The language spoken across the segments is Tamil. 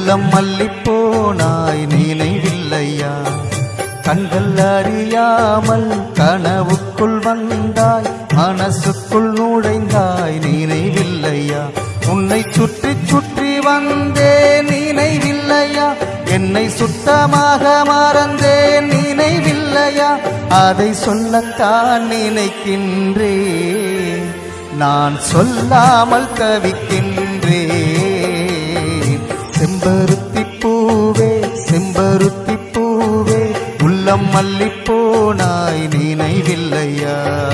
உள்ளம் மல்லிப்போனாய் நினைவில்லையா கண்கள் அறியாமல் கனவுக்குள் வந்தாய் மனசுக்குள் நுழைந்தாய் நினைவில்லையா உன்னை சுற்றி சுற்றி வந்தேன் நினைவில்லையா என்னை சுத்தமாக மறந்தேன் நினைவில்லையா அதை சொல்லத்தான் நினைக்கின்றேன் நான் சொல்லாமல் தவிக்கின்றேன் செம்பருத்தி பூவே செம்பருத்தி பூவே உள்ளம் மல்லிப்போனாய் நினைவில்லையா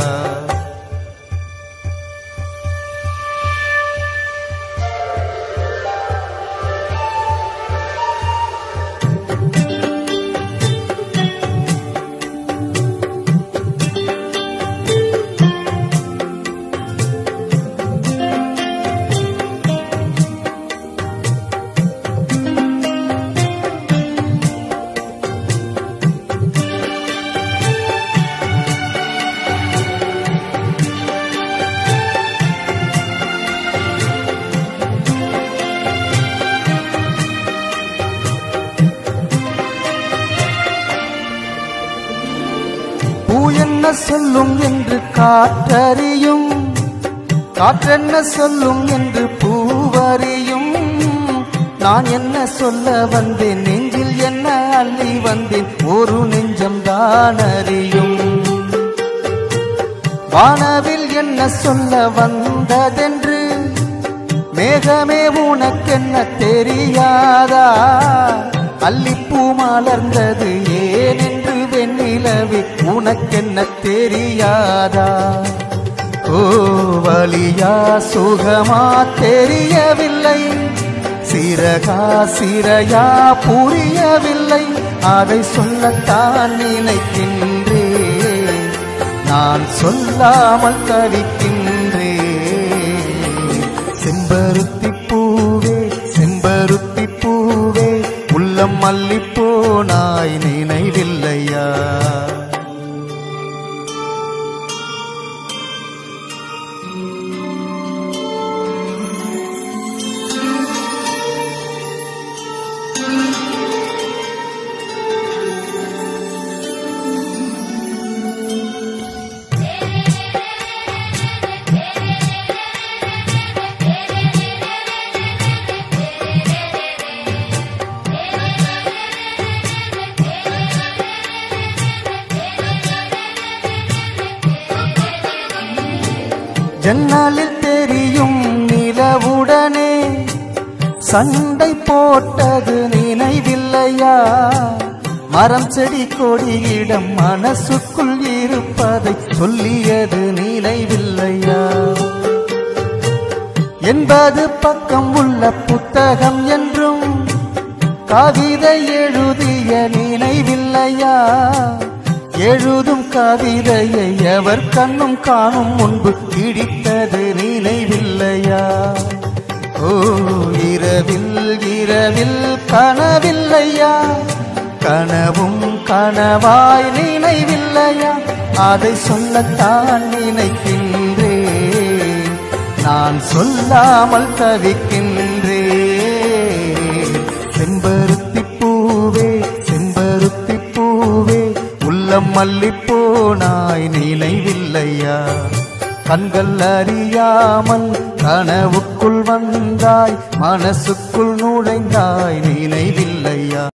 பூ என்ன சொல்லும் என்று காற்றறியும் காற்றென்ன சொல்லும் என்று பூவறியும் நான் என்ன சொல்ல வந்தேன் நெஞ்சில் என்ன அள்ளி வந்தேன் ஒரு நெஞ்சம் தான் அறியும் வானவில் என்ன சொல்ல வந்ததென்று மேகமே உனக்கென்ன தெரியாதா அல்லிப்பூ மலர்ந்தது ஏனென்று வெண்ணிலவே உனக்கென்ன தெரியாதா ஓ வலியா சுகமா தெரியவில்லை சிறகா சிறையா புரியவில்லை அதை சொல்லத்தான் நினைக்கின்றேன் நான் சொல்லாமல் தவிக்கின்றேன் செம்பருத்தி பூவே செம்பருத்தி பூவே உள்ளம் மல்லிப்போனாய் நினைவில்லையா ஜன்னலில் தெரியும் நிலவுடனே சண்டை போட்டது நினைவில்லையா மரம் செடி கொடியிடம் மனசுக்குள் இருப்பதை சொல்லியது நினைவில்லையா எண்பது பக்கம் உள்ள புத்தகம் என்றும் கவிதை எழுதிய நினைவில்லையா எழுதும் கவிதையை எவர் கண்ணும் காணும் முன்பு இடித்தது நினைவில்லையா ஓ இரவில் இரவில் கனவில்லையா கனவும் கனவாய் நினைவில்லையா அதை சொல்லத்தான் நினைக்கின்றேன் நான் சொல்லாமல் தவிக்கின்றேன் செம்பருத்தி பூவே செம்பருத்தி பூவே உள்ளம் மல்லிப்போனாய் நினைவில்லையா கண்கள் அறியாமல் கனவுக்குள் வந்தாய் மனசுக்குள் நுழைந்தாய் நினைவில்லையா